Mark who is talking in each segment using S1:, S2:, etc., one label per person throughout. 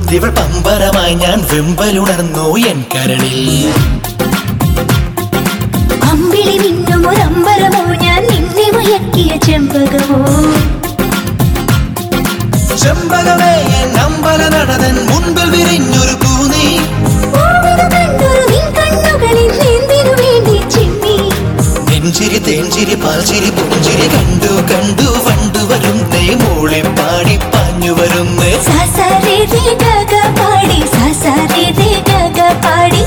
S1: അമ്പുതുടുത്തിവൾ പമ്പരമായി ഞാൻ വെമ്പലുണർന്നു എൻ കരളിൽ
S2: അമ്പിളി മിന്നും ഒരമ്പരമോ ഞാൻ നിന്നെ മയക്കിയ ചെമ്പകമോ
S1: ചെമ്പകമേ എൻ അമ്പല നടനൻ മുൻപിൽ വിരിഞ്ഞൊരു പൂനീ
S2: ഓർമ്മ കണ്ടൊരു നിൻ കണ്ണുകളിൽ എന്തിനു വേണ്ടി ചിമ്മി
S1: നെഞ്ചിരി തേഞ്ചിരി പാൽച്ചിരി പുഞ്ചിരി കണ്ടു കണ്ടു വണ്ടു വരുന്നേ മൂളി പാടി പാഞ്ഞു വരുന്നേ
S2: സാസാരേ ദേ ഗഗ പാടി സാസാരേ ദേ ഗഗ പാടി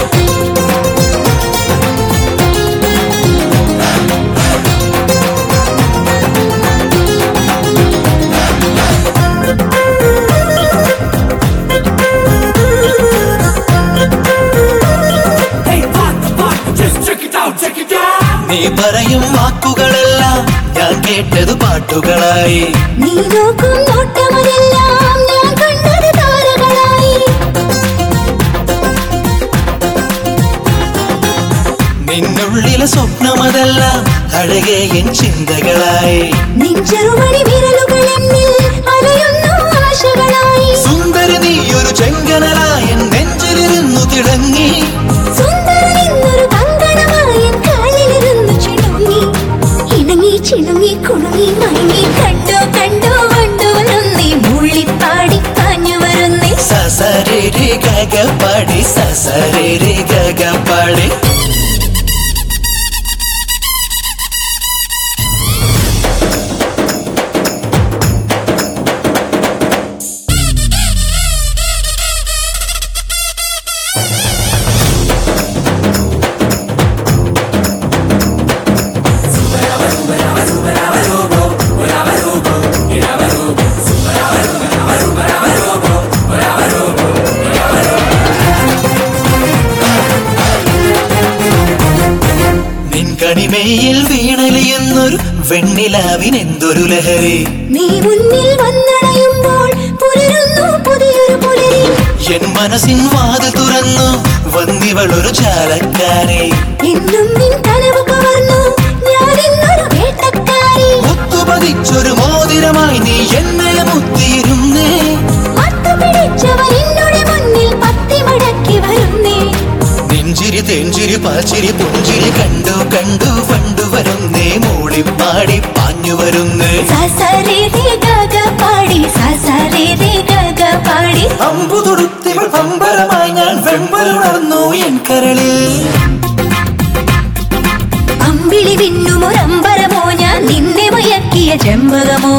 S3: Hey, pop the pop, just check it out, check it out.
S1: നീ പറയും വാക്കുകളെല്ലാം ഞാൻ കേട്ടത് പാട്ടുകളായി
S2: നീ നോക്കും നോട്ടമതെല്ലാം ഞാൻ കണ്ടത് താരകളായി
S1: നിന്നുള്ളിലെ സ്വപ്നമതെല്ലാം അഴകെ എൻ ചിന്തകളായി
S2: നിൻ ചെറുമണി വിരലുകൾ എന്നിൽ അലയുന്നു ആശകളായി
S1: സുന്ദരി നീ ഒരു ചെങ്കനലായ നെഞ്ചിലിരുന്നു തിളങ്ങി
S2: സുന്ദരൻ എന്നൊരു കങ്കണമായി എൻ കാലിലിരുന്നു ചിണുങ്ങി ഇണങ്ങി ചിണുങ്ങി കുണുങ്ങി മയങ്ങി കണ്ടു കണ്ടു കൊണ്ടുവരുന്നേ മുള്ളിപ്പാടി പാഞ്ഞു വരുന്നേ
S1: സസരേ രെ ഗഗ പാടി സസരേ രെ ഗഗ പാടി നിൻ കണിമയിൽ വീണലിയുന്നൊരു വെണ്ണിലാവിനെന്തൊരു ലഹരി
S2: നീ മുന്നിൽ വന്നടയുമ്പോൾ പുലരുന്നു പുതിയൊരു പുലരി
S1: എൻ മനസ്സിൻ വാതിൽ തുറന്നു വന്നിവളൊരു ചാലക്കാരെ
S2: എന്നും നിൻ കനവ് കവർന്നു ഞാൻ ഇന്നൊരു വേട്ടക്കാരി
S1: മുത്തുപതിച്ചൊരു മോതിരമായി നീ എന്നെ മുത്തിയിരുന്നേ
S2: മത്തു പിടിച്ചവൻ എന്നോട് മുന്നിൽ പത്തി മടക്കി വരുന്നേ
S1: നെഞ്ചിരി തെഞ്ചിരി പാച്ചിരി പുഞ്ചിരി കണ്ടു കണ്ടു പണ്ടു വരുന്നേ മൂളിപ്പാടി പാഞ്ഞു വരുന്നേ
S2: സസരേ ദേ ഗഗ പാടി സസരേ ദേ ഗഗ പാടി
S1: അമ്പു തൊടുത്തിവൾ പമ്പരമായി ഞാൻ വെമ്പലുണർന്നു എൻ കരളിൽ
S2: അമ്പിളി വിന്നും ഒരമ്പരമോ ഞാൻ നിന്നെ മയക്കിയ ചെമ്പകമോ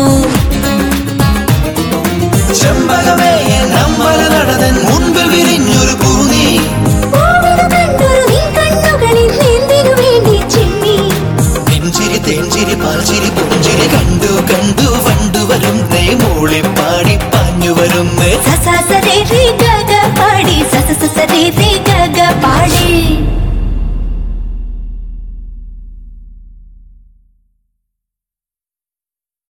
S1: ചെമ്പകമേ എൻ അമ്പല നടനൻ മുൻപിൽ വിരിഞ്ഞൊരു പൂനീ
S2: ഓർമ്മ കണ്ടൊരു നിൻ കണ്ണുകളിൽ എന്തിനു വേണ്ടി ചിമ്മി
S1: നെഞ്ചിരി തേഞ്ചിരി പാൽച്ചിരി പുഞ്ചിരി കണ്ടു കണ്ടു വണ്ടു വരുന്നേ മൂളിപ്പാടി പാഞ്ഞു വരുന്നേ
S2: സസ സ രെ രെ ഗ ഗ പാടി സസ സ സ രെ രെ ഗ ഗ പാടി